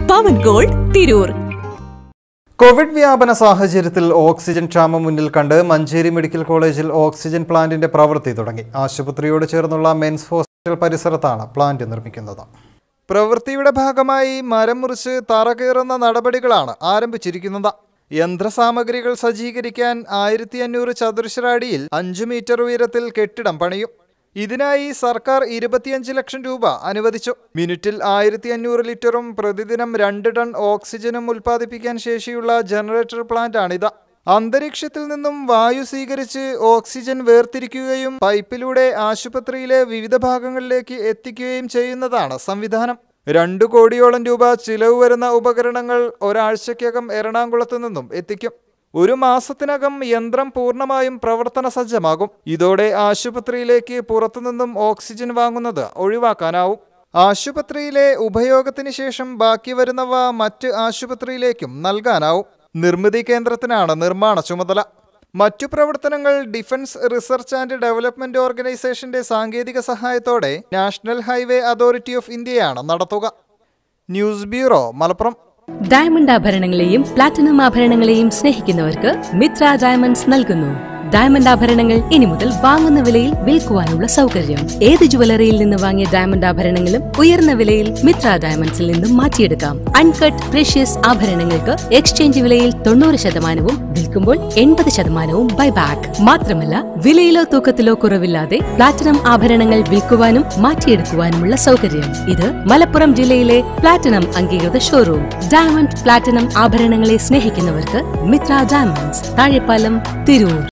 പവൻ gold Tirur Covid വ്യാപന സാഹചര്യത്തിൽ oxygen ക്ഷാമം മുന്നിൽ കണ്ട് മഞ്ചേരി മെഡിക്കൽ കോളേജിൽ ഓക്സിജൻ പ്ലാന്റിന്റെ പ്രവൃത്തി തുടങ്ങി ആശുപത്രിയോട് ചേർന്നുള്ള മെൻസ് ഹോസ്പിറ്റൽ പരിസരത്താണ് പ്ലാന്റ് നിർമ്മിക്കുന്നത് പ്രവൃത്തിയുടെ ഭാഗമായി മരം മുറിച്ച് തറ കയറുന്ന നടപടികളാണ് ആരംഭിച്ചിരിക്കുന്നത് യന്ത്രസാമഗ്രികൾ സജ്ജീകരിക്കാൻ ആയിരത്തി അഞ്ഞൂറ് ചതുരശ്ര അടിയിൽ അഞ്ചു മീറ്റർ ഉയരത്തിൽ കെട്ടിടം പണിയും ഇതിനായി സർക്കാർ ഇരുപത്തിയഞ്ച് ലക്ഷം രൂപ അനുവദിച്ചു മിനിറ്റിൽ ആയിരത്തി അഞ്ഞൂറ് ലിറ്ററും പ്രതിദിനം രണ്ട് ടൺ ഓക്സിജനും ഉൽപ്പാദിപ്പിക്കാൻ ശേഷിയുള്ള ജനറേറ്റർ പ്ലാന്റാണിത് അന്തരീക്ഷത്തിൽ നിന്നും വായു സ്വീകരിച്ച് ഓക്സിജൻ വേർതിരിക്കുകയും പൈപ്പിലൂടെ ആശുപത്രിയിലെ വിവിധ ഭാഗങ്ങളിലേക്ക് എത്തിക്കുകയും ചെയ്യുന്നതാണ് സംവിധാനം രണ്ടു കോടിയോളം രൂപ ചിലവ് വരുന്ന ഉപകരണങ്ങൾ ഒരാഴ്ചയ്ക്കകം എറണാകുളത്ത് നിന്നും എത്തിക്കും ഒരു മാസത്തിനകം യന്ത്രം പൂർണ്ണമായും പ്രവർത്തന സജ്ജമാകും ഇതോടെ ആശുപത്രിയിലേക്ക് പുറത്തുനിന്നും ഓക്സിജൻ വാങ്ങുന്നത് ഒഴിവാക്കാനാവും ആശുപത്രിയിലെ ഉപയോഗത്തിന് ശേഷം ബാക്കി വരുന്നവ മറ്റ് ആശുപത്രിയിലേക്കും നൽകാനാവും നിർമ്മിതി കേന്ദ്രത്തിനാണ് നിർമ്മാണ ചുമതല മറ്റു പ്രവർത്തനങ്ങൾ ഡിഫൻസ് റിസർച്ച് ആൻഡ് ഡെവലപ്മെന്റ് ഓർഗനൈസേഷന്റെ സാങ്കേതിക സഹായത്തോടെ നാഷണൽ ഹൈവേ അതോറിറ്റി ഓഫ് ഇന്ത്യയാണ് നടത്തുക ന്യൂസ് ബ്യൂറോ മലപ്പുറം ഡയമണ്ട് ആഭരണങ്ങളെയും പ്ലാറ്റിനം ആഭരണങ്ങളെയും സ്നേഹിക്കുന്നവർക്ക് മിത്ര ഡയമണ്ട്സ് നൽകുന്നു ഡയമണ്ട് ആഭരണങ്ങൾ ഇനി മുതൽ വാങ്ങുന്ന വിലയിൽ വിൽക്കുവാനുള്ള സൗകര്യം ഏത് ജുവലറിയിൽ നിന്ന് വാങ്ങിയ ഡയമണ്ട് ആഭരണങ്ങളും ഉയർന്ന വിലയിൽ മിത്ര ഡയമണ്ട്സിൽ നിന്നും മാറ്റിയെടുക്കാം അൺകട്ട് പ്രഷ്യസ് ആഭരണങ്ങൾക്ക് എക്സ്ചേഞ്ച് വിലയിൽ തൊണ്ണൂറ് ശതമാനവും വിൽക്കുമ്പോൾ എൺപത് ശതമാനവും ബൈബാക്ക് മാത്രമല്ല വിലയിലോ തൂക്കത്തിലോ കുറവില്ലാതെ പ്ലാറ്റിനം ആഭരണങ്ങൾ വിൽക്കുവാനും മാറ്റിയെടുക്കുവാനുമുള്ള സൗകര്യം ഇത് മലപ്പുറം ജില്ലയിലെ പ്ലാറ്റിനം അംഗീകൃത ഷോറൂം ഡയമണ്ട് പ്ലാറ്റിനം ആഭരണങ്ങളെ സ്നേഹിക്കുന്നവർക്ക് മിത്ര ഡയമണ്ട്സ് താഴെപ്പാലം തിരൂർ